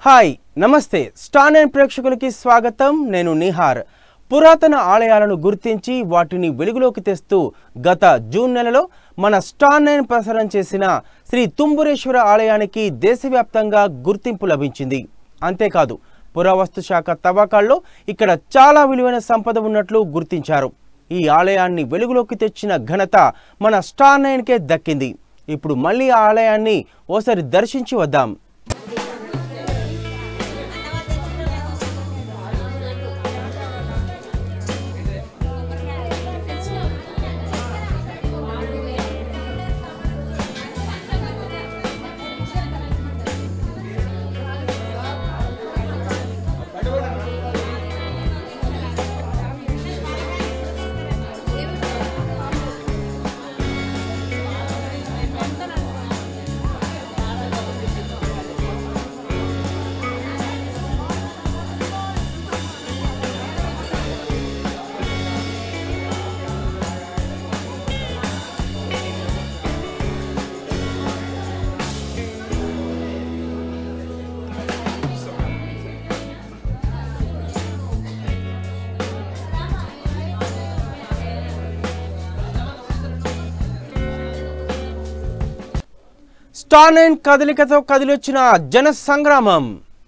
Hi నమస్తే star nine ప్రేక్షకులకి స్వాగతం నేను నిహార్ పురాతన ఆలయాలను గుర్తించి వాటిని వెలుగులోకి తెస్తూ గత జూన్ నెలలో మన స్టార్ నైన్ ప్రసారం చేసిన శ్రీ తుంబురేశ్వర ఆలయానికి దేశవ్యాప్తంగా గుర్తింపు లభించింది అంతేకాదు పురావస్తు శాఖ తవ్వకాల్లో ఇక్కడ చాలా విలువైన సంపద ఉన్నట్లు గుర్తించారు ఈ ఆలయాన్ని వెలుగులోకి తెచ్చిన ఘనత మన స్టార్ నైన్కే దక్కింది ఇప్పుడు మళ్ళీ ఆ ఆలయాన్ని ఓసారి దర్శించి వద్దాం స్టార్ నైన్ కదలికతో కదిలొచ్చిన జన సంగ్రామం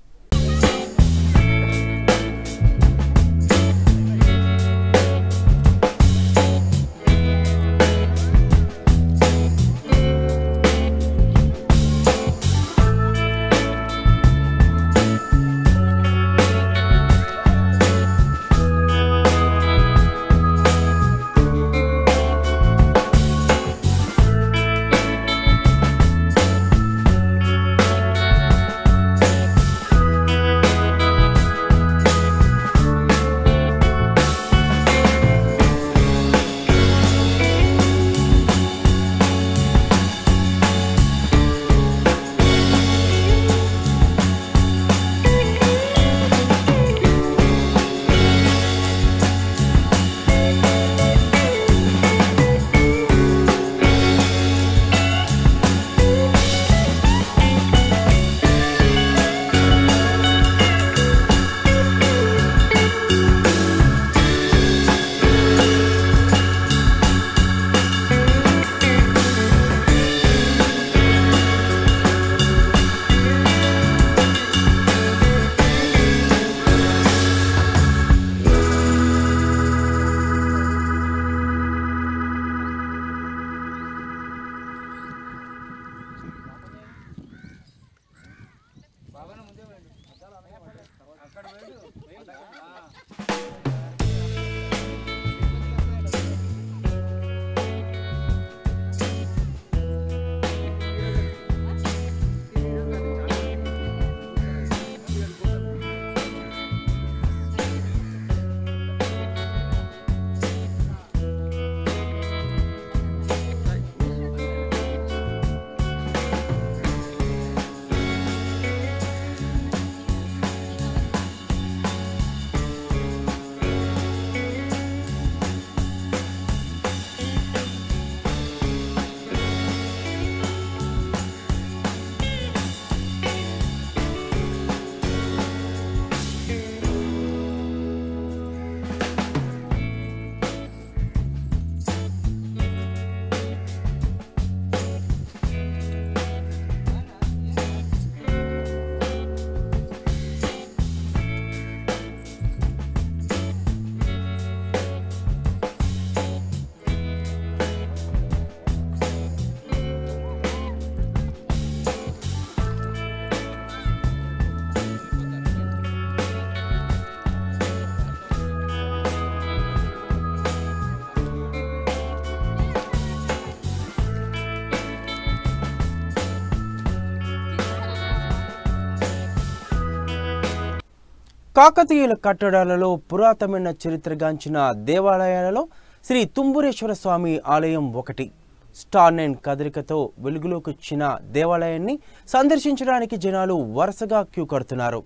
కాకతీయుల కట్టడాలలో పురాతనమైన చరిత్రగాంచిన దేవాలయాలలో శ్రీ తుంబురేశ్వర స్వామి ఆలయం ఒకటి స్టార్ నైన్ కదలికతో వెలుగులోకి వచ్చిన దేవాలయాన్ని సందర్శించడానికి జనాలు వరుసగా క్యూ కడుతున్నారు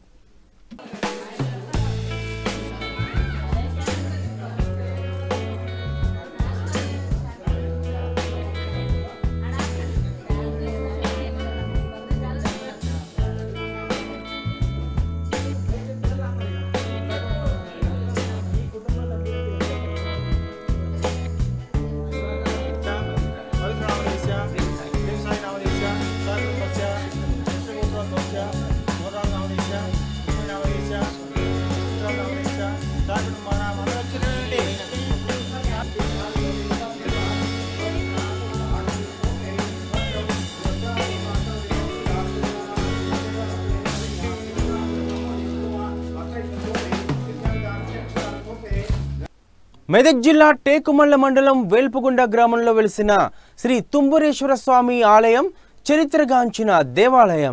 మెదక్ జిల్లా టేకుమల్ల మండలం వేల్పుగుండ గ్రామంలో వెలిసిన శ్రీ తుంబురేశ్వర స్వామి ఆలయం చరిత్రగాంచిన దేవాలయం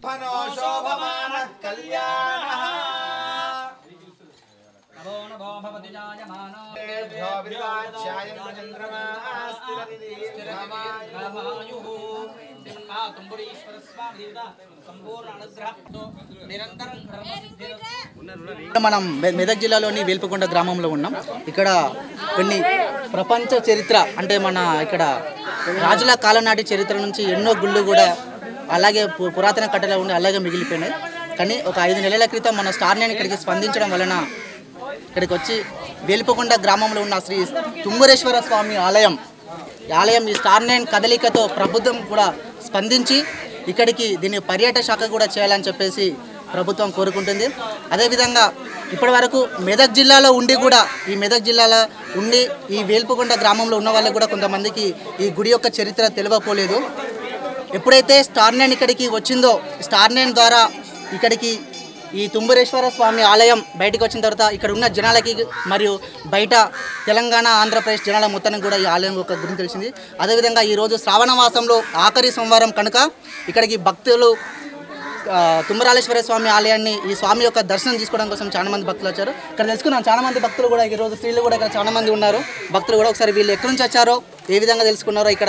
ఇక్కడ మనం మె- మెదక్ జిల్లాలోని వేల్పకొండ గ్రామంలో ఉన్నాం ఇక్కడ కొన్ని ప్రపంచ చరిత్ర అంటే మన ఇక్కడ రాజుల కాలం నాటి చరిత్ర నుంచి ఎన్నో గుళ్ళు కూడా అలాగే పు- పురాతన కట్టలు ఉండి అలాగే మిగిలిపోయినాయి కానీ ఒక ఐదు నెలల క్రితం మన స్టార్ నేను ఇక్కడికి స్పందించడం వలన ఇక్కడికి వచ్చి వేలుపకొండ గ్రామంలో ఉన్న శ్రీ తుంబురేశ్వర స్వామి ఆలయం ఈ ఆలయం ఈ స్టార్ నైన్ కదలికతో ప్రభుత్వం కూడా స్పందించి ఇక్కడికి దీన్ని పర్యాటక శాఖ కూడా చేయాలని చెప్పేసి ప్రభుత్వం కోరుకుంటుంది అదేవిధంగా ఇప్పటి వరకు మెదక్ జిల్లాలో ఉండి కూడా ఈ మెదక్ జిల్లాలో ఉండి ఈ వేల్పుకొండ గ్రామంలో ఉన్న వాళ్ళకి కూడా కొంతమందికి ఈ గుడి యొక్క చరిత్ర తెలియకపోలేదు ఎప్పుడైతే స్టార్ నైన్ ఇక్కడికి వచ్చిందో స్టార్ నైన్ ద్వారా ఇక్కడికి ఈ తుంబురేశ్వర స్వామి ఆలయం బయటకు వచ్చిన తర్వాత ఇక్కడ ఉన్న జనాలకి మరియు బయట తెలంగాణ ఆంధ్రప్రదేశ్ జనాల మొత్తానికి కూడా ఈ ఆలయం యొక్క గురించి తెలిసింది అదేవిధంగా ఈరోజు శ్రావణ మాసంలో ఆఖరి సోమవారం కనుక ఇక్కడికి భక్తులు ఆ, తుంబరాలేశ్వర స్వామి ఆలయాన్ని ఈ స్వామి యొక్క దర్శనం తీసుకోవడం కోసం చాలా మంది భక్తులు వచ్చారు ఇక్కడ తెలుసుకున్నాం చాలా మంది భక్తులు కూడా ఈ రోజు స్త్రీలు కూడా ఇక్కడ చాలా మంది ఉన్నారు భక్తులు కూడా ఒకసారి వీళ్ళు ఎక్కడి నుంచి వచ్చారో ఏ విధంగా తెలుసుకున్నారో ఇక్కడ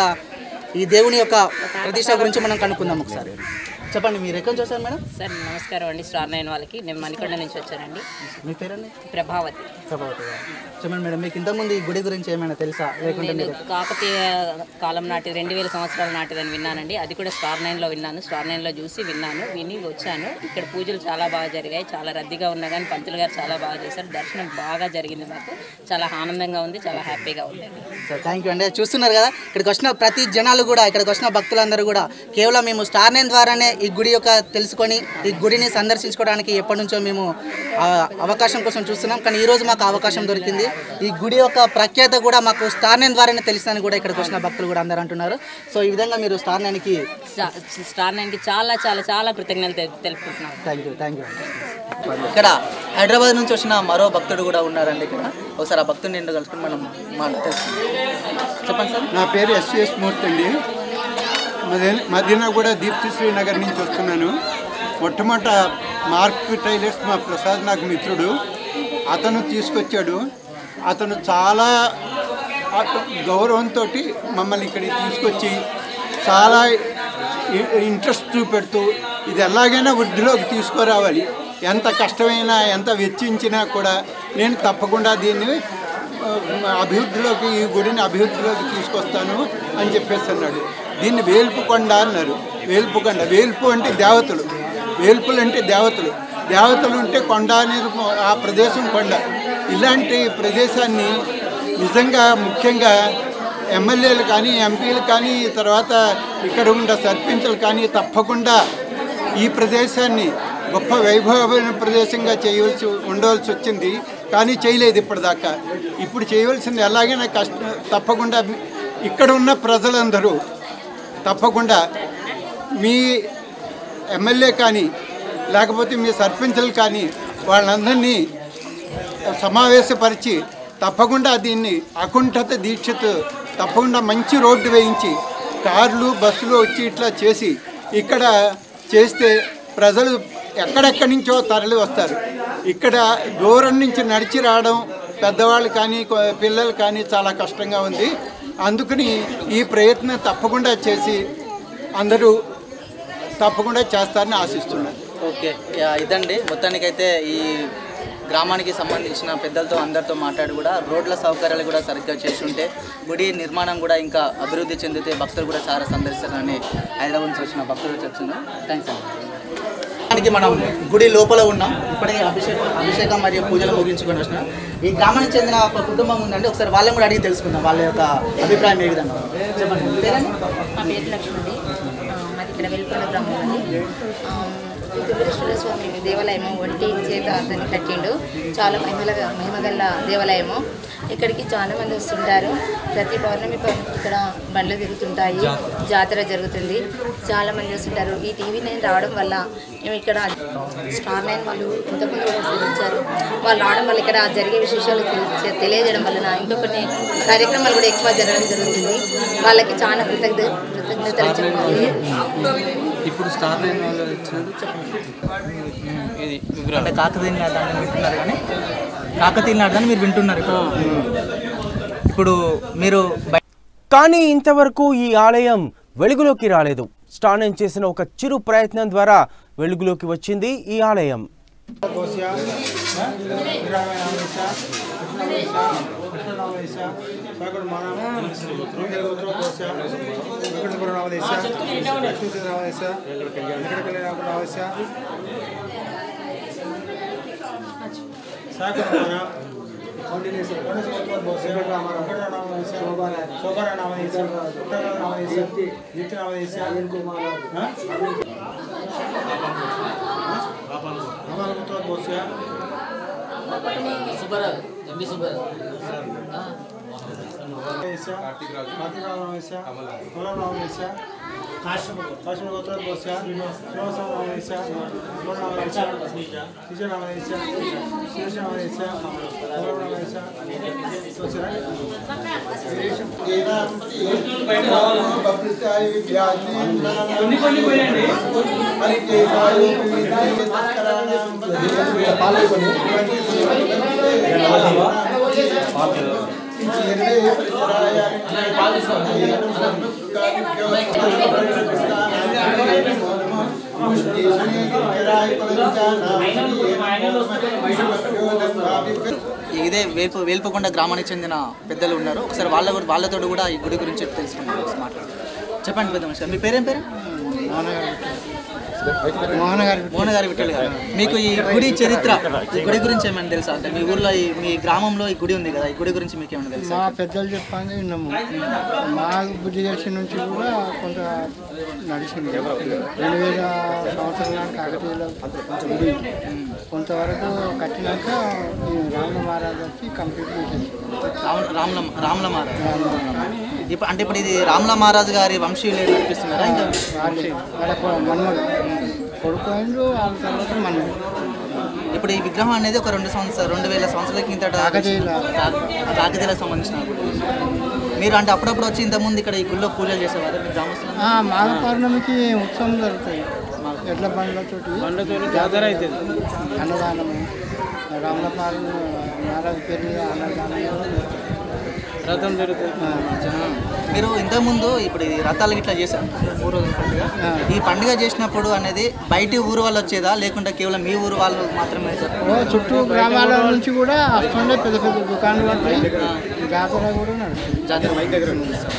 ఈ దేవుని యొక్క ప్రతిష్ట గురించి మనం కనుక్కుందాం ఒకసారి చెప్పండి మీరు ఎక్కడి నుంచి వచ్చారు మేడం సార్ నమస్కారం అండి స్టార్ నైన్ వాళ్ళకి నేను మణికొండ నుంచి వచ్చానండి మీ పేరండి ప్రభావతి ప్రభావతి గారు చెప్పండి మేడం మీకు ఇంతకుముందు ఈ గుడి గురించి ఏమైనా తెలుసా లేకుంటే నేను మీరు కాకతీయ కాలం నాటి రెండు వేల సంవత్సరాల నాటిదని విన్నానండి అది కూడా స్టార్ నైన్లో విన్నాను స్టార్ నైన్లో చూసి విన్నాను విని వచ్చాను ఇక్కడ పూజలు చాలా బాగా జరిగాయి చాలా రద్దీగా ఉన్నా కానీ పంతులు గారు చాలా బాగా చేశారు దర్శనం బాగా జరిగింది మాకు చాలా ఆనందంగా ఉంది చాలా హ్యాపీగా ఉందండి సార్ థ్యాంక్ యూ అండి చూస్తున్నారు కదా ఇక్కడికి వచ్చిన ప్రతి జనాలు కూడా ఇక్కడికి వచ్చిన భక్తులందరూ కూడా కేవలం మేము స్టార్ నైన్ ద్వారానే ఈ గుడి యొక్క తెలుసుకొని ఈ గుడిని సందర్శించుకోవడానికి ఎప్పటి నుంచో మేము ఆ, అవకాశం కోసం చూస్తున్నాం కానీ ఈ రోజు మాకు అవకాశం దొరికింది ఈ గుడి యొక్క ప్రఖ్యాత కూడా మాకు స్టార్ నైన్ ద్వారానే తెలుస్తుందని కూడా ఇక్కడికి వచ్చిన భక్తులు కూడా అందరూ అంటున్నారు సో ఈ విధంగా మీరు స్టార్ నైన్కి చా- స్టార్ నైన్కి చాలా చాలా చాలా కృతజ్ఞతలు తెలు- తెలుపుకుంటున్నాను థ్యాంక్ యూ థ్యాంక్ యూ ఇక్కడ హైదరాబాద్ నుంచి వచ్చిన మరో భక్తుడు కూడా ఉన్నారండి ఇక్కడ ఒకసారి ఆ భక్తుడిని ఏంటో కలుసుకుని మనం మాట్లాడుతున్నాం చెప్పండి సార్ నా పేరు ఎస్విఎస్ మూర్తి అండి మదీన మదీనా కూడా దీప్తి శ్రీనగర్ నుంచి వస్తున్నాను మొట్టమొదట మార్క్ టైలర్స్ మా ప్రసాద్ నాకు మిత్రుడు అతను తీసుకొచ్చాడు అతను చాలా గౌరవంతో మమ్మల్ని ఇక్కడికి తీసుకొచ్చి చాలా ఇ- ఇంట్రెస్ట్ చూపెడుతూ ఇది ఎలాగైనా వృద్ధిలోకి తీసుకురావాలి ఎంత కష్టమైనా ఎంత వెచ్చించినా కూడా నేను తప్పకుండా దీన్ని ఆ, అభివృద్ధిలోకి ఈ గుడిని అభివృద్ధిలోకి తీసుకొస్తాను అని చెప్పేసి అన్నాడు దీన్ని వేల్పుకొండ అన్నారు వేల్పుకొండ వేల్పు అంటే దేవతలు వేల్పులు అంటే దేవతలు దేవతలు ఉంటే కొండ అనేది ఆ ప్రదేశం కొండ ఇలాంటి ప్రదేశాన్ని నిజంగా ముఖ్యంగా ఎమ్మెల్యేలు కానీ ఎంపీలు కానీ తర్వాత ఇక్కడ ఉన్న సర్పంచులు కానీ తప్పకుండా ఈ ప్రదేశాన్ని గొప్ప వైభవమైన ప్రదేశంగా చేయవలసి ఉండవలసి వచ్చింది కానీ చేయలేదు ఇప్పటిదాకా ఇప్పుడు చేయవలసింది ఎలాగైనా కష్ట తప్పకుండా ఇక్కడ ఉన్న ప్రజలందరూ తప్పకుండా మీ ఎమ్మెల్యే కానీ లేకపోతే మీ సర్పంచులు కానీ వాళ్ళందరినీ సమావేశపరిచి తప్పకుండా దీన్ని అకుంఠత దీక్షతో తప్పకుండా మంచి రోడ్డు వేయించి కార్లు బస్సులు వచ్చి ఇట్లా చేసి ఇక్కడ చేస్తే ప్రజలు ఎక్కడెక్కడి నుంచో తరలి వస్తారు ఇక్కడ దూరం నుంచి నడిచి రావడం పెద్దవాళ్ళు కానీ కొ- పిల్లలు కానీ చాలా కష్టంగా ఉంది అందుకని ఈ ప్రయత్నం తప్పకుండా చేసి అందరూ తప్పకుండా చేస్తారని ఆశిస్తున్నాను ఓకే యా, ఇదండి మొత్తానికైతే ఈ గ్రామానికి సంబంధించిన పెద్దలతో అందరితో మాట్లాడి కూడా రోడ్ల సౌకర్యాలు కూడా సరిగ్గా చేసి ఉంటే గుడి నిర్మాణం కూడా ఇంకా అభివృద్ధి చెందితే భక్తులు కూడా చాలా సందర్శిస్తారని హైదరాబాద్ నుంచి వచ్చిన భక్తులు చెప్తున్నారు థ్యాంక్స్ అండి మనం గుడి లోపల ఉన్నాం ఇప్పుడే అభిషేకం అభిషేకం మరియు పూజలు ముగించుకొని వచ్చినాం ఈ గ్రామానికి చెందిన ఒక కుటుంబం ఉందండి ఒకసారి వాళ్ళని కూడా అడిగి తెలుసుకుందాం వాళ్ళ యొక్క అభిప్రాయం ఏ విధంగా ఉంది. చెప్పండి మీ పేరండి? మా పేరు లక్ష్మణి ఆ, మాది ఇక్కడ వెల్కొండ గ్రామం అండి దుర్గేశ్వర స్వామి దేవాలయము ఒంటి చేత అతన్ని కట్టిండు చాలా మహిమల మహిమగల్ల దేవాలయము ఇక్కడికి చాలా మంది వస్తుంటారు ప్రతి పౌర్ణమి పౌర్ణమి ఇక్కడ బండ్లు తిరుగుతుంటాయి జాతర జరుగుతుంది చాలా మంది వస్తుంటారు ఈ టీవీ నైన్ రావడం వల్ల మేము ఇక్కడ స్టార్ నైన్ వాళ్ళు ఇంతకుముందు కూడా ఒకసారి వచ్చారు వాళ్ళు రావడం వల్ల ఇక్కడ జరిగే విశేషాలు తెలి- తెలియజేయడం వలన ఇంకా కొన్ని కార్యక్రమాలు కూడా ఎక్కువ జరగడం జరుగుతుంది వాళ్ళకి చాలా కృతజ్ఞ కృతజ్ఞతలు చెప్పుకోవాలి ఇప్పుడు స్టార్ నైన్ వాళ్ళు వచ్చినట్టు చెప్పండి ఇది అంటే కాకతీయ నాటకాన్ని వింటున్నారు కానీ కాకతీయ నాటకాన్ని మీరు వింటున్నారు ఇప్పుడు ఇప్పుడు మీరు బయ- కానీ ఇంతవరకు ఈ ఆలయం వెలుగులోకి రాలేదు స్టాలిన్ చేసిన ఒక చిరు ప్రయత్నం ద్వారా వెలుగులోకి వచ్చింది ఈ ఆలయం ఇదే వేల్పు వేల్పకొండ గ్రామానికి చెందిన పెద్దలు ఉన్నారు ఒకసారి వాళ్ళ కూడా వాళ్ళతో కూడా ఈ గుడి గురించి తెలుసుకున్నాం మాట్లాడు చెప్పండి పెద్ద మనిషి మీ పేరేం పేరు మోహన్ గారి మోహన్ గారి విఠల్ గారు మీకు ఈ గుడి చరిత్ర ఈ గుడి గురించి ఏమైనా తెలుసా అంటే మీ ఊర్లో ఈ మీ గ్రామంలో ఈ గుడి ఉంది కదా ఈ గుడి గురించి మీకు ఏమైనా తెలుసా మా పెద్దలు చెప్పాங்க విన్నాము మా బుద్ధి తెలిసి నుంచి కూడా కొంత నడిచింది రెండు వేల సంవత్సరాల నాటి కాకతీయుల గుడి కొంతవరకు కట్టినాక ఈ రాముల మహారాజు వచ్చి కంప్లీట్ చేసేసి రామ- రాముల రాముల మహారాజు ఇప్పుడు అంటే ఇప్పుడు ఇది రాముల మహారాజు గారి వంశీయులు అనిపిస్తున్నారా ఇంకా వాళ్ళే వాళ్ళ కొ- మన్మడు కొడుకు అయిండు వాళ్ళ తర్వాత మన్మడు ఇప్పుడు ఈ విగ్రహం అనేది ఒక రెండు సంవత్సరాలు రెండు వేల సంవత్సరాల కిందట కాకతీయుల. కా- కాకతీయులకు సంబంధించిన గుడి. మీరు అంటే అప్పుడప్పుడు వచ్చి ఇంతకుముందు ఇక్కడ ఈ గుళ్ళో పూజలు చేసేవారు మీ గ్రామస్తులు ఆ, మాఘ పౌర్ణమికి ఉత్సవం జరుగుతాయి ఎడ్ల బండ్లతోటి జాతర అవుతుంది అన్నదానము రాముల పాలన మహారాజు పేరు మీద అన్నదానం రథం జరుగుతుంది మీరు ఇంతకుముందు ఇప్పుడు ఈ రథాలు ఇట్లా చేశారు మూడు రోజుల పండుగ ఆ. ఈ పండుగ చేసినప్పుడు అనేది బయటి ఊరు వాళ్ళు వచ్చేదా లేకుంటే కేవలం మీ ఊరు వాళ్ళు మాత్రమే జరుపు- ఓ చుట్టూ గ్రామాల నుంచి కూడా వస్తుండే పెద్ద పెద్ద దుకాణాలు ఉంటాయి జాతర కూడా నడుస్తుంది జాతర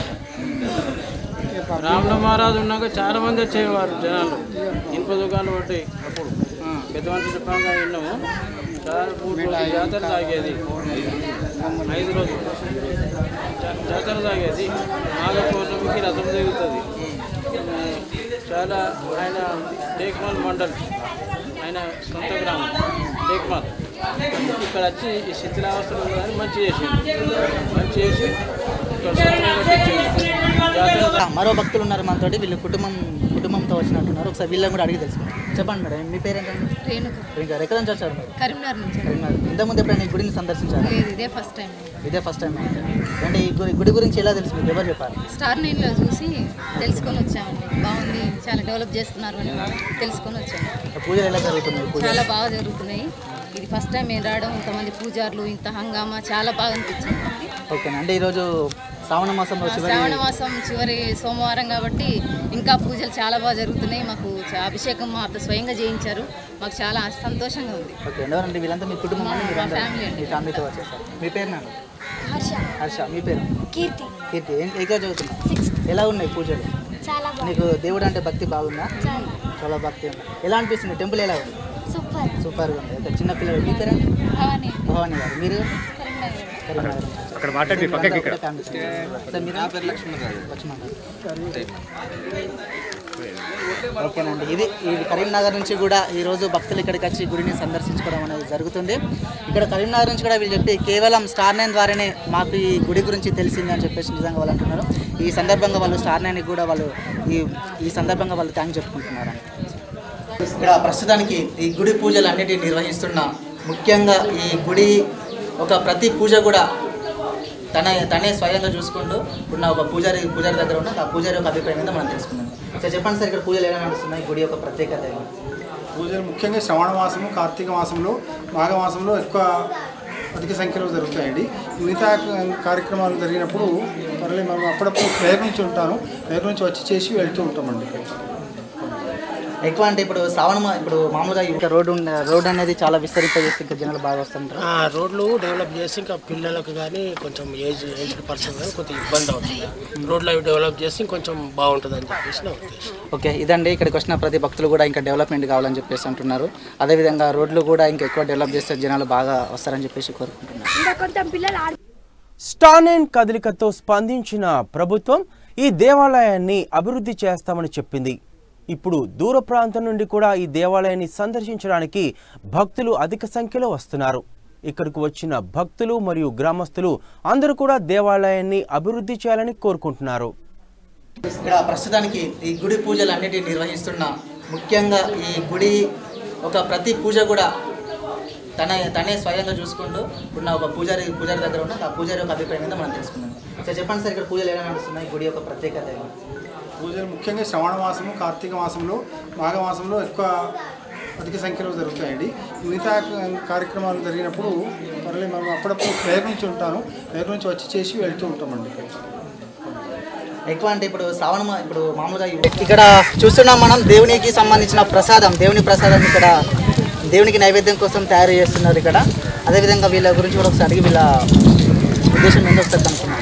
రాముల మహారాజు ఉన్నాక చాలా మంది వచ్చేవారు జనాలు ఇనుప దుకాణాలు పట్టాయి అప్పుడు పెద్ద మనిషి చెప్పాక విన్నాము చాలా మూడు రోజులు జాతర సాగేది ఐదు రోజులు జా- జాతర సాగేది నాగ పౌర్ణమికి రథం జరుగుతుంది చాలా ఆయన టేక్మాల్ మండల్ ఆయన సొంత గ్రామం టేక్మాల్ ఇక్కడ వచ్చి ఈ శిథిలావస్థలు ఉన్నదని మంచి చేసింది మంచి చేసి ఇక్కడ సత్రం కట్టించింది జాతర మరో భక్తులు ఉన్నారు మనతోటి వీళ్ళు కుటుంబం కుటుంబంతో వచ్చినట్టున్నారు ఒకసారి వీళ్ళని కూడా అడిగి తెలుసుకుందాం చెప్పండి మేడం మీ పేరేంటండి రేణుక ఇంకా ఎక్కడి నుంచి వచ్చారు మీరు కరీంనగర్ నుంచి కరీంనగర్. ఇంతకుముందు ఎప్పుడైనా ఈ గుడిని సందర్శించారు లేదు ఇదే ఫస్ట్ టైం ఇదే ఫస్ట్ టైం అంటే ఈ గుడి గుడి గురించి ఎలా తెలుసు మీకు ఎవరు చెప్పారు స్టార్ నైన్లో చూసి తెలుసుకొని వచ్చామండి బాగుంది చాలా డెవలప్ చేస్తున్నారు అని తెలుసుకొని వచ్చాము పూజలు ఎలా జరుగుతున్నాయి పూజ చాలా బాగా జరుగుతున్నాయి ఇది ఫస్ట్ టైం మేము రావడం ఇంతమంది పూజారులు ఇంత హంగామా చాలా బాగా అనిపించింది ఓకేనా అంటే ఈరోజు శ్రావణ మాసంలో చివరి శ్రావణ మాసం చివరి సోమవారం కాబట్టి ఇంకా పూజలు చాలా బాగా జరుగుతున్నాయి మాకు చా- అభిషేకం మా అత్త స్వయంగా చేయించారు మాకు చాలా సంతోషంగా ఉంది ఓకే ఎవరండి వీళ్ళంతా మీ కుటుంబం అండి మా మీరందరూ ఫ్యామిలీ అండి. మీ ఫ్యామిలీతో వచ్చేసారు మీ పేరు నాన్న హర్ష హర్ష మీ పేరు కీర్తి కీర్తి ఏం ఏ క్లాస్ చదువుతున్నా సిక్స్త్ ఎలా ఉన్నాయి పూజలు చాలా బాగుంది నీకు దేవుడు అంటే భక్తి బాగుందా చాలా చాలా భక్తి ఉంది ఎలా అనిపిస్తుంది టెంపుల్ ఎలా ఉంది సూపర్ సూపర్గా ఉంది ఓకే చిన్న పిల్లలు మీ పేరు భవానీ భవానీ గారు మీరు కరీంనగర్ కరీంనగర్ అక్కడ మాట్లాడి పక్కకి ఇక్కడ సార్ మీరు నా పేరు లక్ష్మణ్ గారు లక్ష్మణ్ గారు ఓకేనండి ఇది ఇది కరీంనగర్ నుంచి కూడా ఈరోజు భక్తులు ఇక్కడికి వచ్చి గుడిని సందర్శించుకోవడం అనేది జరుగుతుంది ఇక్కడ కరీంనగర్ నుంచి కూడా వీళ్ళు చెప్పి కేవలం స్టార్ నైన్ ద్వారానే మాకు ఈ గుడి గురించి తెలిసింది అని చెప్పేసి నిజంగా వాళ్ళు అంటున్నారు ఈ సందర్భంగా వాళ్ళు స్టార్ నైన్కి కూడా వాళ్ళు ఈ ఈ సందర్భంగా వాళ్ళు థ్యాంక్ చెప్పుకుంటున్నారు ఇక్కడ ప్రస్తుతానికి ఈ గుడి పూజలు అన్నిటిని నిర్వహిస్తున్న ముఖ్యంగా ఈ గుడి ఒక ప్రతి పూజ కూడా తన తనే స్వయంగా చూసుకుంటూ ఉన్న ఒక పూజారి పూజారి దగ్గర ఉన్న ఆ పూజారి యొక్క అభిప్రాయం మీద మనం తెలుసుకుందాం సార్ చెప్పండి సార్ ఇక్కడ పూజలు ఎలా నడుస్తున్నాయి గుడి యొక్క ప్రత్యేకత ఏంటి? పూజలు ముఖ్యంగా శ్రవణ మాసము కార్తీక మాసంలో మాఘమాసంలో ఎక్కువ అధిక సంఖ్యలో జరుగుతాయండి మిగతా కార్యక్రమాలు జరిగినప్పుడు త్వరలే మనం అప్పుడప్పుడు పేరు నుంచి ఉంటాను పేరు నుంచి వచ్చి చేసి వెళ్తూ ఉంటామండి ఎక్కువ అంటే ఇప్పుడు శ్రావణ మా- ఇప్పుడు మామూలుగా ఇక్కడ రోడ్డు ఉన్న- రోడ్డు అనేది చాలా విస్తరింపజేస్తే ఇంకా జనాలు బాగా వస్తుంటారు ఆ రోడ్లు డెవలప్ చేసి ఇంకా పిల్లలకు కానీ కొంచెం ఏజ్ ఏజ్డ్ పర్సన్ కానీ కొంచెం ఇబ్బంది అవుతుంది రోడ్లు అవి డెవలప్ చేసి కొంచెం బాగుంటుంది అని చెప్పేసి నా ఉద్దేశం ఓకే ఇదండి ఇక్కడికి వచ్చిన ప్రతి భక్తులు కూడా ఇంకా డెవలప్మెంట్ కావాలని చెప్పేసి అంటున్నారు అదేవిధంగా రోడ్లు కూడా ఇంకా ఎక్కువ డెవలప్ చేస్తే జనాలు బాగా వస్తారని చెప్పేసి కోరుకుంటున్నారు స్టానైన్ కదలికతో స్పందించిన ప్రభుత్వం ఈ దేవాలయాన్ని అభివృద్ధి చేస్తామని చెప్పింది ఇప్పుడు దూర ప్రాంతం నుండి కూడా ఈ దేవాలయాన్ని సందర్శించడానికి భక్తులు అధిక సంఖ్యలో వస్తున్నారు ఇక్కడికి వచ్చిన భక్తులు మరియు గ్రామస్తులు అందరూ కూడా దేవాలయాన్ని అభివృద్ధి చేయాలని కోరుకుంటున్నారు ఇక్కడ ప్రస్తుతానికి ఈ గుడి పూజలు అన్నిటిని నిర్వహిస్తున్న ముఖ్యంగా ఈ గుడి ఒక ప్రతి పూజ కూడా తన తనే స్వయంగా చూసుకుంటూ ఉన్న ఒక పూజారి పూజారి దగ్గర ఉన్న ఆ పూజారి యొక్క అభిప్రాయం మీద మనం తెలుసుకుందాం సార్ చెప్పండి సార్ ఇక్కడ పూజలు ఎలా నడుస్తున్నాయి గుడి యొక్క ప్రత్యేకత ఏంటి? పూజలు ముఖ్యంగా శ్రవణ మాసము కార్తీక మాసంలో మాఘమాసంలో ఎక్కువ అధిక సంఖ్యలో జరుగుతాయండి మిగతా కార్యక్రమాలు జరిగినప్పుడు త్వరలే మనం అప్పుడప్పుడు పేరు నుంచి ఉంటాను పేరు నుంచి వచ్చి చేసి వెళ్తూ ఉంటామండి ఎక్కువ అంటే ఇప్పుడు శ్రావణ మా- ఇప్పుడు మామూలుగా ఇక్కడ చూస్తున్నాం మనం దేవునికి సంబంధించిన ప్రసాదం దేవుని ప్రసాదం ఇక్కడ దేవునికి నైవేద్యం కోసం తయారు చేస్తున్నారు ఇక్కడ అదేవిధంగా వీళ్ళ గురించి కూడా ఒకసారి అడిగి వీళ్ళ ఉద్దేశం ఏంటో ఒకసారి కనుక్కున్నాం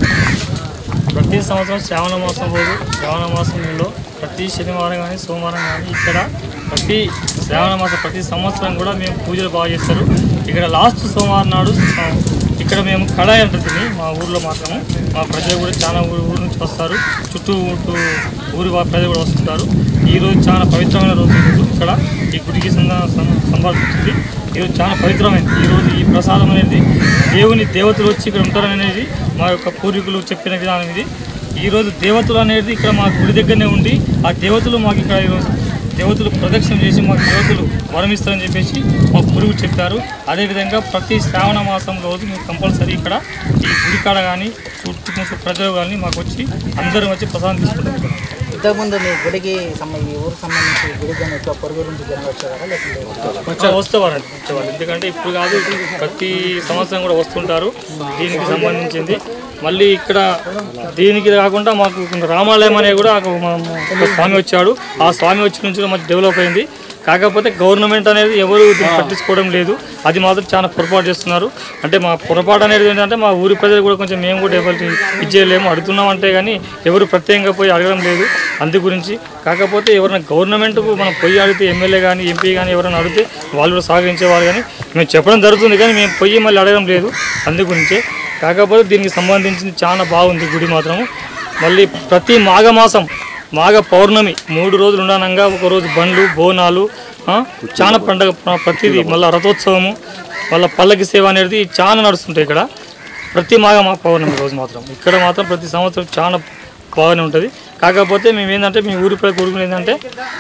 ప్రతి సంవత్సరం శ్రావణ మాసం రోజు శ్రావణ మాసంలో ప్రతి శనివారం కానీ సోమవారం కానీ ఇక్కడ ప్రతి శ్రావణ మాసం ప్రతి సంవత్సరం కూడా మేము పూజలు బాగా చేస్తారు ఇక్కడ లాస్ట్ సోమవారం నాడు ఆ, ఇక్కడ మేము కడాయి ఉంటుంది మా ఊర్లో మాత్రము మా ప్రజలు కూడా చాలా ఊరు ఊరు నుంచి వస్తారు చుట్టూ చుట్టూ ఊరి వా- ప్రజలు కూడా వస్తుంటారు ఈ రోజు చాలా పవిత్రమైన రోజు ఈరోజు ఇక్కడ ఈ గుడికి సంద- సం- సందర్భించింది ఈరోజు చాలా పవిత్రమైంది ఈరోజు ఈ ప్రసాదం అనేది దేవుని దేవతలు వచ్చి ఇక్కడ ఉంటారని అనేది మా యొక్క పూర్వీకులు చెప్పిన విధానం ఇది ఈరోజు దేవతలు అనేది ఇక్కడ మా గుడి దగ్గరనే ఉండి ఆ దేవతలు మాకు ఇక్కడ ఈరోజు దేవతలు ప్రదక్షిణ చేసి మాకు దేవతలు వరమిస్తారని చెప్పేసి మా గురువు చెప్పారు అదేవిధంగా ప్రతి శ్రావణ మాసం రోజు మేము కంపల్సరీ ఇక్కడ ఈ గుడి కాడ కానీ చుట్టుముట్టు ప్రజలు కానీ మాకు వచ్చి అందరం వచ్చి ప్రసాదం తీసుకుంటాం ఇక్కడ ఇంతకుముందు మీ గుడికి సంబ- ఈ ఊరికి సంబంధించి గుడికి కానీ ఎక్కువ పొరుగు నుంచి జనం వచ్చేవారా లేకుంటే కొంచెం వస్తేవారండి వచ్చేవాళ్ళు ఎందుకంటే ఇప్పుడు కాదు ప్రతి సంవత్సరం కూడా వస్తుంటారు దీనికి సంబంధించింది మళ్ళీ ఇక్కడ దీనికి కాకుండా మాకు కొంత రామాలయం అనేది కూడా ఒక మా- మా- ఒక స్వామి వచ్చాడు ఆ స్వామి వచ్చి నుంచి కూడా మాకు డెవలప్ అయింది కాకపోతే గవర్నమెంట్ అనేది ఎవరు దీన్ని పట్టించుకోవడం లేదు అది మాత్రం చాలా పొరపాటు చేస్తున్నారు అంటే మా పొరపాటు అనేది ఏంటంటే మా ఊరి ప్రజలు కూడా కొంచెం మేము కూడా డెవలప్ ఇచ్చేయలేము అడుగుతున్నాం అంటే కానీ ఎవరు ప్రత్యేకంగా పోయి అడగడం లేదు అందు గురించి కాకపోతే ఎవరైనా గవర్నమెంట్కు మనం పోయి అడిగితే ఎమ్మెల్యే కానీ ఎంపీ కానీ ఎవరైనా అడిగితే వాళ్ళు కూడా సహకరించేవారు కానీ మేము చెప్పడం జరుగుతుంది కానీ మేము పోయి మళ్ళీ అడగడం లేదు అందు గురించే కాకపోతే దీనికి సంబంధించింది చాలా బాగుంది గుడి మాత్రము మళ్ళీ ప్రతి మాఘమాసం మాఘ పౌర్ణమి మూడు రోజులు ఉండనంగా ఒక రోజు బండ్లు బోనాలు ఆ, చాలా పండగ ప్ర- ప్రతిదీ మళ్ళీ రథోత్సవము మళ్ళీ పల్లకి సేవ అనేది చాలా నడుస్తుంటాయి ఇక్కడ ప్రతి మాఘ మా పౌర్ణమి రోజు మాత్రం ఇక్కడ మాత్రం ప్రతి సంవత్సరం చాలా బాగానే ఉంటుంది కాకపోతే మేము ఏంటంటే మీ ఊరి ప్రజలు కోరుకునేది ఏంటంటే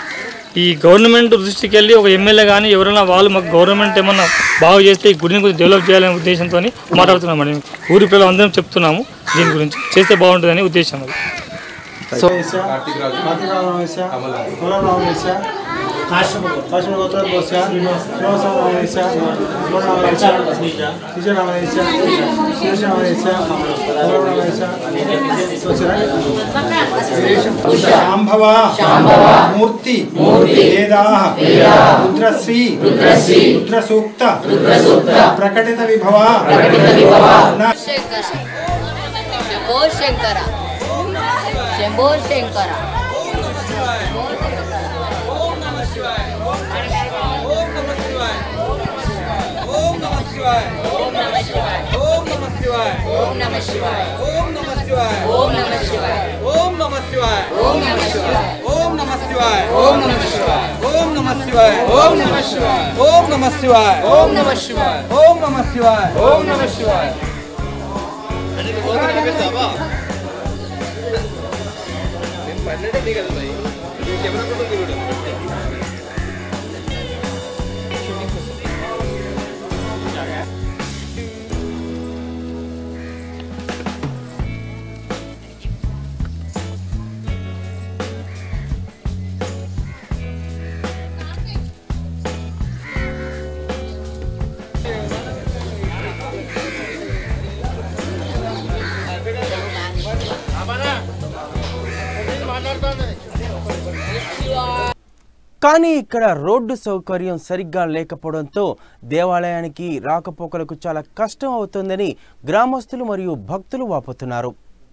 ఈ గవర్నమెంట్ దృష్టికి వెళ్ళి ఒక ఎమ్మెల్యే కానీ ఎవరైనా వాళ్ళు మాకు గవర్నమెంట్ ఏమన్నా బాగు చేస్తే ఈ గుడిని కొంచెం డెవలప్ చేయాలనే ఉద్దేశంతో మాట్లాడుతున్నామండి ఊరి పిల్లలు అందరం చెప్తున్నాము దీని గురించి చేస్తే బాగుంటుందనే ఉద్దేశం అది సో శాంభవ మూర్తి వేదా రుద్రశ్రీ రుద్రసూక్త ప్రకటిత విభవ నా- శంకర శంభో శంకర శంభో శంకర ఓం నమ శివాయ ఓం నమ శివాయ ఓం నమ శివాయ ఓం నమ శివాయ ఓం నమ శివాయ ఓం నమ శివాయ ఓం నమ శివాయ ఓం నమ శివాయ ఓం నమ శివాయ ఓం నమ శివాయ ఓం నమ శివాయ ఓం నమ శివాయ ఓం నమ శివాయ కానీ ఇక్కడ రోడ్డు సౌకర్యం సరిగ్గా లేకపోవడంతో దేవాలయానికి రాకపోకలకు చాలా కష్టం అవుతుందని గ్రామస్తులు మరియు భక్తులు వాపోతున్నారు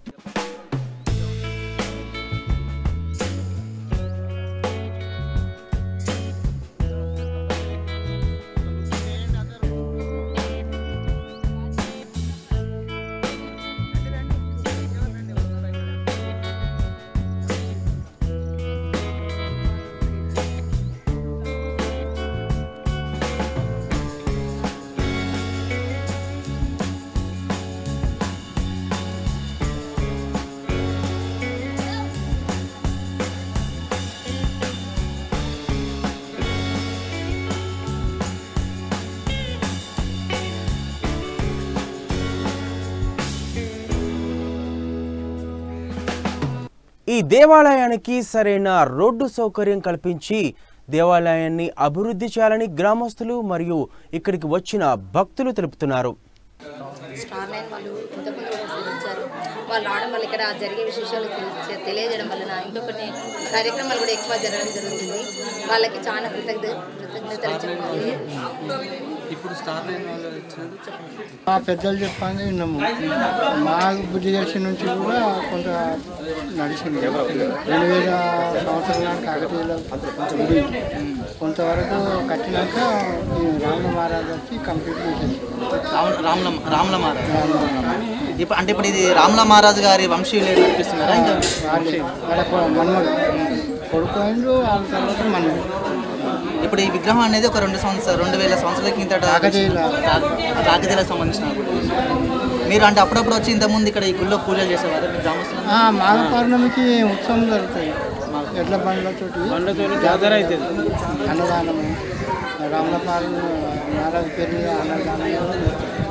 ఈ దేవాలయానికి సరైన రోడ్డు సౌకర్యం కల్పించి దేవాలయాన్ని అభివృద్ధి చేయాలని గ్రామస్తులు మరియు ఇక్కడికి వచ్చిన భక్తులు తెలుపుతున్నారు స్టార్ నైన్ వాళ్ళు ఇంతకుముందు కూడా ఒకసారి వచ్చారు వాళ్ళు రావడం వల్ల ఇక్కడ జరిగే విశేషాలు తెలి- తెలియజేయడం వలన ఇంకా కొన్ని కార్యక్రమాలు కూడా ఎక్కువ జరగడం జరుగుతుంది వాళ్ళకి చాలా కృతజ్ఞ కృతజ్ఞతలు చెప్పాలి ఇప్పుడు స్టార్ నైన్ వాళ్ళు వచ్చినట్టు చెప్పండి మా పెద్దలు చెప్పంగా విన్నాము మా బుద్ధి తెలిసిన నుంచి కూడా కొంత నడిచింది రెండు వేల సంవత్సరాల నాటి కాకతీయుల గుడి కొంతవరకు కట్టినాక ఈ రాముల మహారాజు వచ్చి కంప్లీట్ చేసేసి రామ్ రామ్ల రామ్ల మహారాజ్ ఇప్పుడు అంటే ఇప్పుడు ఇది రామ్ల మహారాజు గారి వంశీయులు నడిపిస్తున్నారా ఇంకా వాళ్ళే వాళ్ళ కొ- మన్మడు కొడుకు అయిండు వాళ్ళ తర్వాత మన్మడు ఇప్పుడు ఈ విగ్రహం అనేది ఒక రెండు సంవత్సరాలు రెండు వేల సంవత్సరాల కిందట కాకతీయుల. కా- కాకతీయులకు సంబంధించిన మీరు అంటే అప్పుడప్పుడు వచ్చి ఇంతకుముందు ఇక్కడ ఈ గుళ్ళో పూజలు చేసేవారు మీ గ్రామస్తులు ఆ, మాఘ పౌర్ణమికి ఉత్సవం జరుగుతుంది ఎడ్ల బండ్లతోటి బండ్లతోని జాతర అవుతుంది అన్నదానము రామలపాలెం మహారాజు పేరు మీద అన్నదానం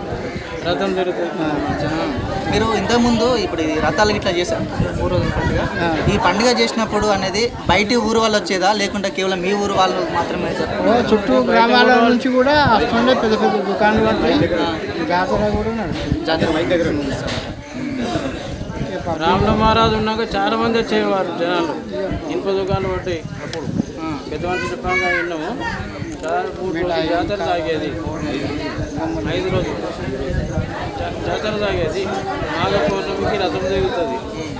రథం జరుగుతుంది మీరు ఇంతకుముందు ఇప్పుడు ఈ రథాలు ఇట్లా చేశారు ఊరు పండుగ ఈ పండుగ చేసినప్పుడు అనేది బయటి ఊరు వాళ్ళు వచ్చేదా లేకుంటే కేవలం మీ ఊరు వాళ్ళు మాత్రమే ఓ జరుపుకుంటారా? చుట్టూ గ్రామాల నుంచి కూడా వస్తుండే పెద్ద పెద్ద దుకాణాలు ఉంటాయి జాతర కూడా నడుస్తుంది జాతర రాముల మహారాజు ఉన్నాక చాలా మంది వచ్చేవారు జనాలు ఇనుప దుకాణాలు పట్టి అప్పుడు పెద్ద మనిషి చెప్పాక విన్నాము చాలా మూడు రోజులు జాతర సాగేది ఐదు రోజులు జా- జాతర సాగేది నాగ పౌర్ణమికి రథం జరుగుతుంది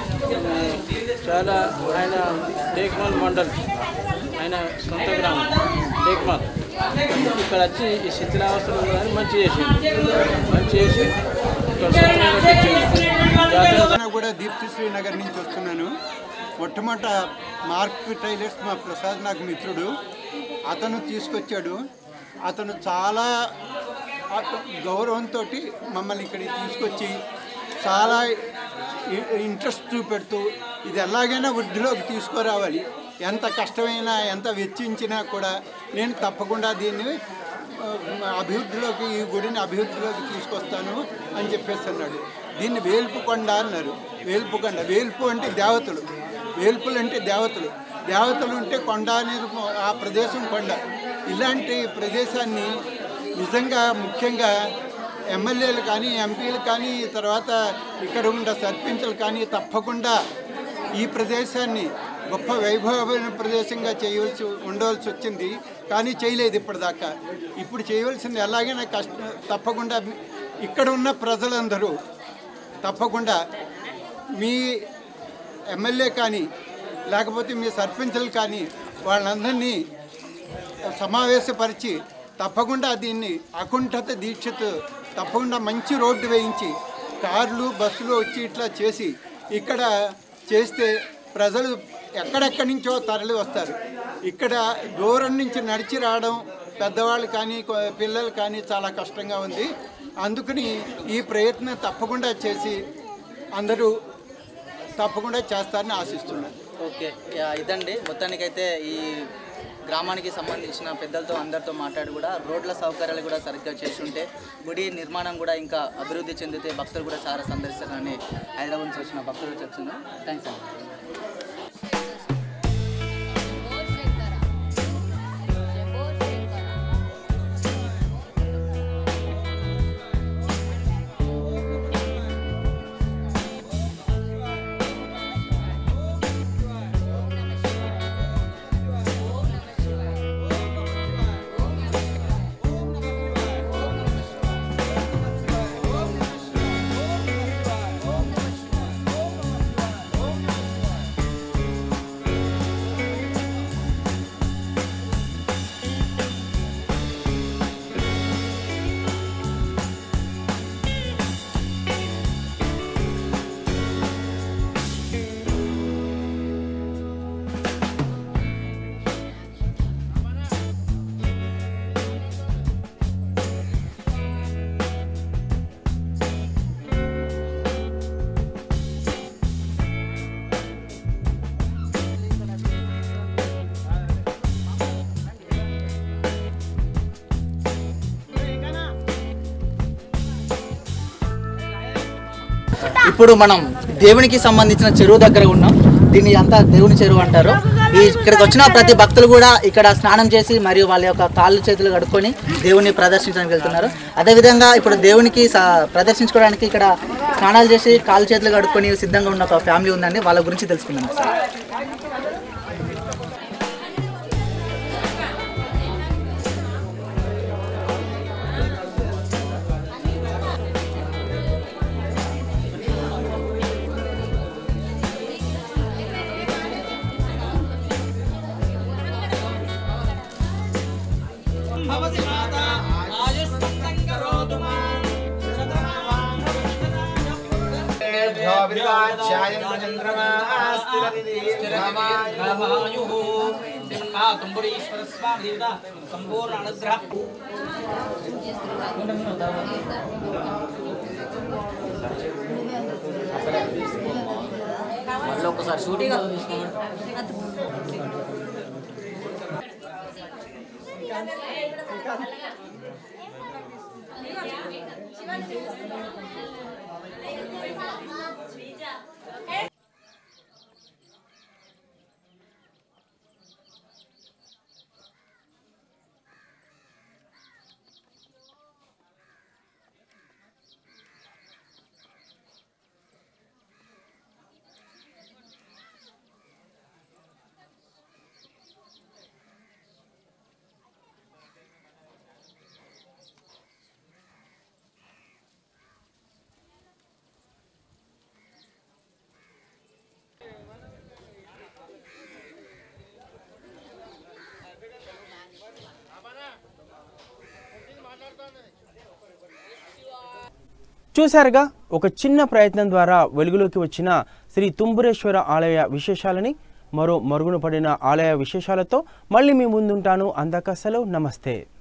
చాలా ఆయన టేక్మాల్ మండల్ ఆయన సొంత గ్రామం టేక్మాల్ ఇక్కడ వచ్చి ఈ శిథిలావస్థలు ఉన్నదని మంచి చేసి మంచి చేసి ఇక్కడ సత్రం కట్టించిండు. జాతర నేను కూడా దీప్తి శ్రీనగర్ నుంచి వస్తున్నాను మొట్టమొదట మార్క్ టైలర్స్ మా ప్రసాద్ నాకు మిత్రుడు అతను తీసుకొచ్చాడు అతను చాలా అత- గౌరవంతో మమ్మల్ని ఇక్కడికి తీసుకొచ్చి చాలా ఇ- ఇంట్రెస్ట్ చూపెడుతూ ఇది ఎలాగైనా వృద్ధిలోకి తీసుకురావాలి ఎంత కష్టమైనా ఎంత వెచ్చించినా కూడా నేను తప్పకుండా దీన్ని ఆ, అభివృద్ధిలోకి ఈ గుడిని అభివృద్ధిలోకి తీసుకొస్తాను అని చెప్పేసి అన్నాడు దీన్ని వేల్పు కొండ అన్నారు వేల్పు కొండ వేల్పు అంటే దేవతలు వేల్పులు అంటే దేవతలు దేవతలు ఉంటే కొండ అనేది ఆ ప్రదేశం కొండ ఇలాంటి ప్రదేశాన్ని నిజంగా ముఖ్యంగా ఎమ్మెల్యేలు కానీ ఎంపీలు కానీ తర్వాత ఇక్కడ ఉన్న సర్పంచులు కానీ తప్పకుండా ఈ ప్రదేశాన్ని గొప్ప వైభవమైన ప్రదేశంగా చేయవలసి ఉండవలసి వచ్చింది కానీ చేయలేదు ఇప్పటిదాకా ఇప్పుడు చేయవలసింది ఎలాగైనా కష్ట తప్పకుండా ఇక్కడ ఉన్న ప్రజలందరూ తప్పకుండా మీ ఎమ్మెల్యే కానీ లేకపోతే మీ సర్పంచులు కానీ వాళ్ళందరినీ సమావేశపరిచి తప్పకుండా దీన్ని అకుంఠత దీక్షతో తప్పకుండా మంచి రోడ్డు వేయించి కార్లు బస్సులు వచ్చి ఇట్లా చేసి ఇక్కడ చేస్తే ప్రజలు ఎక్కడెక్కడి నుంచో తరలి వస్తారు ఇక్కడ దూరం నుంచి నడిచి రావడం పెద్దవాళ్ళు కానీ కొ- పిల్లలు కానీ చాలా కష్టంగా ఉంది అందుకని ఈ ప్రయత్నం తప్పకుండా చేసి అందరూ తప్పకుండా చేస్తారని ఆశిస్తున్నాను ఓకే యా, ఇదండి మొత్తానికైతే ఈ గ్రామానికి సంబంధించిన పెద్దలతో అందరితో మాట్లాడి కూడా రోడ్ల సౌకర్యాలు కూడా సరిగ్గా చేస్తుంటే గుడి నిర్మాణం కూడా ఇంకా అభివృద్ధి చెందితే భక్తులు కూడా చాలా సందర్శిస్తారని హైదరాబాద్ నుంచి వచ్చిన భక్తులు చెప్తున్నారు థ్యాంక్స్ అండి ఇప్పుడు మనం దేవునికి సంబంధించిన చెరువు దగ్గర ఉన్నాం దీన్ని అంతా దేవుని చెరువు అంటారు ఈ ఇక్కడికి వచ్చిన ప్రతి భక్తులు కూడా ఇక్కడ స్నానం చేసి మరియు వాళ్ళ యొక్క కాళ్ళు చేతులు కడుక్కొని దేవుని ప్రదర్శించడానికి వెళ్తున్నారు అదేవిధంగా ఇప్పుడు దేవునికి స- ప్రదర్శించుకోవడానికి ఇక్కడ స్నానాలు చేసి కాళ్ళు చేతులు కడుక్కొని సిద్ధంగా ఉన్న ఒక ఫ్యామిలీ ఉందండి వాళ్ళ గురించి తెలుసుకుందాం సార్ సంపూర్ణ అనుగ్రహ మళ్ళీ ఒకసారి షూటింగ్ చూశారుగా ఒక చిన్న ప్రయత్నం ద్వారా వెలుగులోకి వచ్చిన శ్రీ తుంబురేశ్వర ఆలయ విశేషాలని మరో మరుగున పడిన ఆలయ విశేషాలతో మళ్ళీ మీ ముందుంటాను అందాక సెలవు నమస్తే